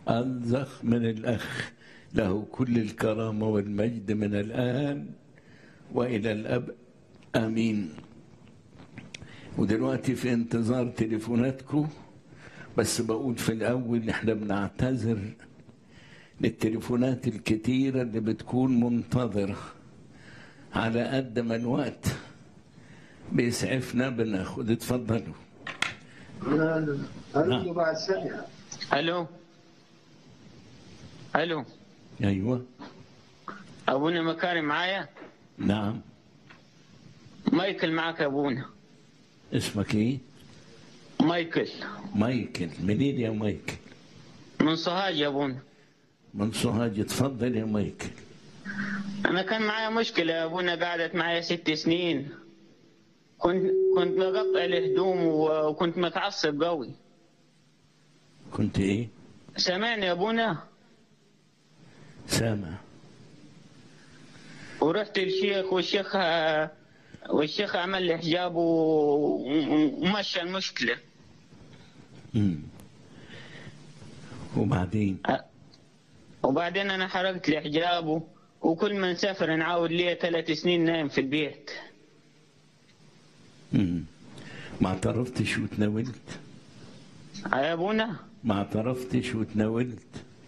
أنزخ من الأخ له كل الكرامة والمجد من الآن وإلى الأب آمين ودلوقتي في انتظار تليفوناتكم بس بقول في الأول إحنا بنعتذر للتليفونات الكتيرة اللي بتكون منتظرة على قد ما الوقت بيسعفنا بناخد اتفضلوا أرجو بعد سنة الو الو أيوة ابونا مكارم معايا نعم مايكل معك يا ابونا اسمك إيه؟ مايكل مايكل منين يا مايكل؟ من سوهاج يا ابونا من سوهاج اتفضل يا مايكل انا كان معايا مشكله يا ابونا قعدت معايا ست سنين كنت كنت مقطع الهدوم وكنت متعصب قوي كنت إيه؟ سامعني يا ابونا سامع ورحت للشيخ والشيخ والشيخ عمل لي حجاب و- ومشى المشكله مم. وبعدين وبعدين انا حرقت لي حجابه وكل ما نسافر نعاود لي ثلاث سنين نايم في البيت مم. ما اعترفتش وتناولت يا ابونا ما اعترفتش وتناولت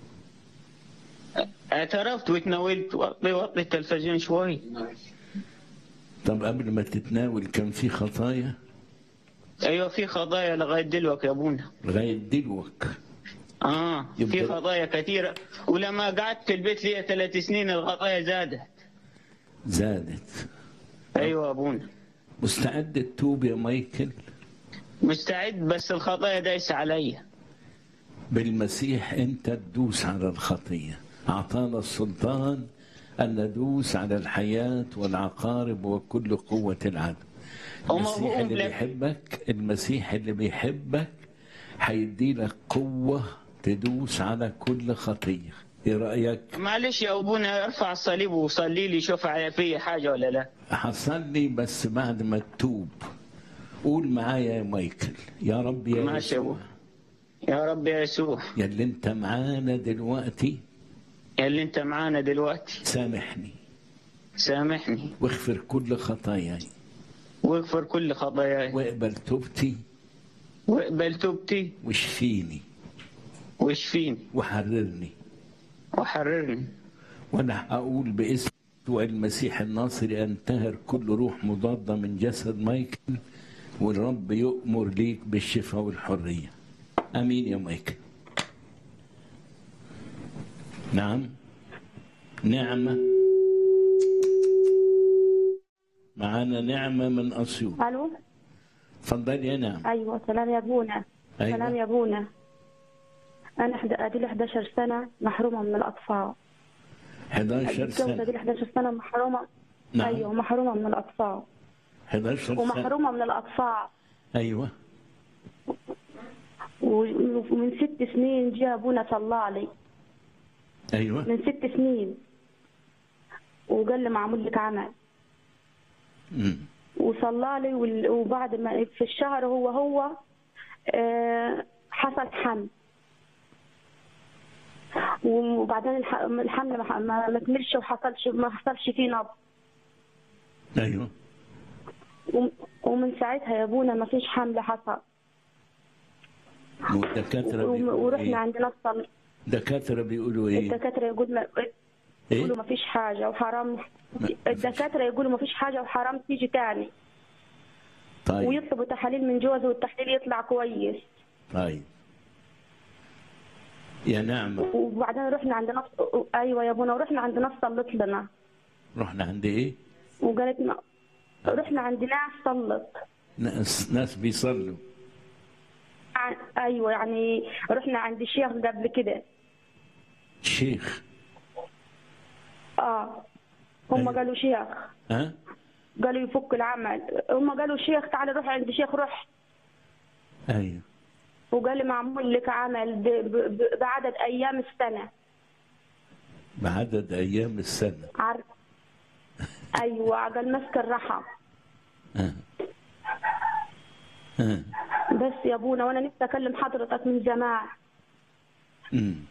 اعترفت وتناولت وطي وطي التلفزيون شوي طب قبل ما تتناول كان في خطايا ايوه في خطايا لغايه دلوقتي يا ابونا لغايه دلوقتي اه في يبقى- خطايا كثيره ولما قعدت في البيت لي ثلاث سنين الخطايا زادت زادت ايوه يا ابونا مستعد تتوب يا مايكل مستعد بس الخطايا دايسه علي بالمسيح انت تدوس على الخطيه اعطانا السلطان ان ندوس على الحياه والعقارب وكل قوه العدو المسيح اللي لا- بيحبك المسيح اللي بيحبك هيدي لك قوه تدوس على كل خطيه ايه رايك معلش يا ابونا ارفع الصليب وصلي لي شوف في حاجه ولا لا حصل لي بس بعد ما تتوب قول معايا يا مايكل يا رب يا ماشي يا يسوع أبو. يا رب يا يسوع يا اللي انت معانا دلوقتي يا اللي انت معانا دلوقتي سامحني سامحني واغفر كل خطاياي واغفر كل خطاياي واقبل توبتي واقبل توبتي واشفيني واشفيني وحررني وحررني وانا هقول باسم يسوع المسيح الناصري انتهر كل روح مضاده من جسد مايكل والرب يؤمر ليك بالشفاء والحريه امين يا مايكل نعم نعمه معانا نعمه من اسيوط الو اتفضلي يا نعم ايوه سلام يا ابونا أيوة. سلام يا ابونا انا حد... ادي 11 سنه محرومه من الاطفال 11 متجوزه سنه ادي 11 سنه محرومه نعم. ايوه محرومه من الاطفال 11 سنه ومحرومه من الاطفال ايوه و- ومن ست سنين جه ابونا صلى لي ايوه من ست سنين وقال لي معمول لك عمل مم. وصلى لي وال- وبعد ما في الشهر هو هو آه، حصل حمل وبعدين الح- الحمل ما ما ما كملش وحصلش ما حصلش فيه نبض ايوه وم- ومن ساعتها يا ابونا ما فيش حمل حصل والدكاتره وم- بيقولوا ورحنا ايه عند نص الدكاتره بيقولوا ايه الدكاتره يقول ما يقولوا ما فيش حاجه وحرام الدكاتره يقولوا ما فيش حاجه وحرام تيجي تاني طيب ويطلبوا تحاليل من جوزه والتحليل يطلع كويس طيب يا نعمة وبعدين رحنا عند نص ايوه يا ابونا ورحنا عند ناس صلت لنا رحنا عند ايه وقالت لنا رحنا عند ناس صلت ناس ناس بيصلوا ع- ايوه يعني رحنا عند الشيخ قبل كده شيخ اه هم أيوة. قالوا شيخ ها قالوا يفك العمل هم قالوا شيخ تعال روح عند شيخ روح ايوه وقال لي معمول لك عمل ب- ب- ب- بعدد ايام السنه بعدد ايام السنة عارف ايوه قال مسك الرحم ها ها بس يا ابونا وانا نفسي اكلم حضرتك من زمان أمم.